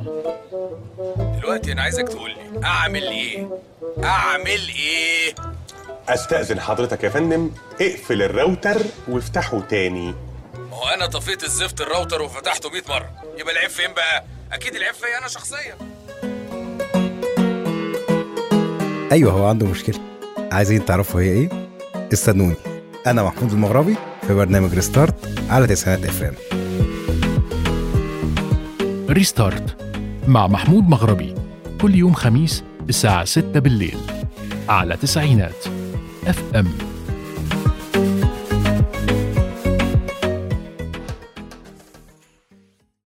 دلوقتي انا عايزك تقول لي اعمل ايه اعمل ايه استأذن حضرتك يا فندم اقفل الراوتر وافتحه تاني ما هو انا طفيت الزفت الراوتر وفتحته 100 مره يبقى العيب فين بقى اكيد العيب فيا انا شخصيا ايوه هو عنده مشكله عايزين تعرفوا هي ايه استنوني انا محمود المغربي في برنامج ريستارت على تسعينات اف ام ريستارت مع محمود مغربي كل يوم خميس الساعة 6 بالليل على تسعينات اف ام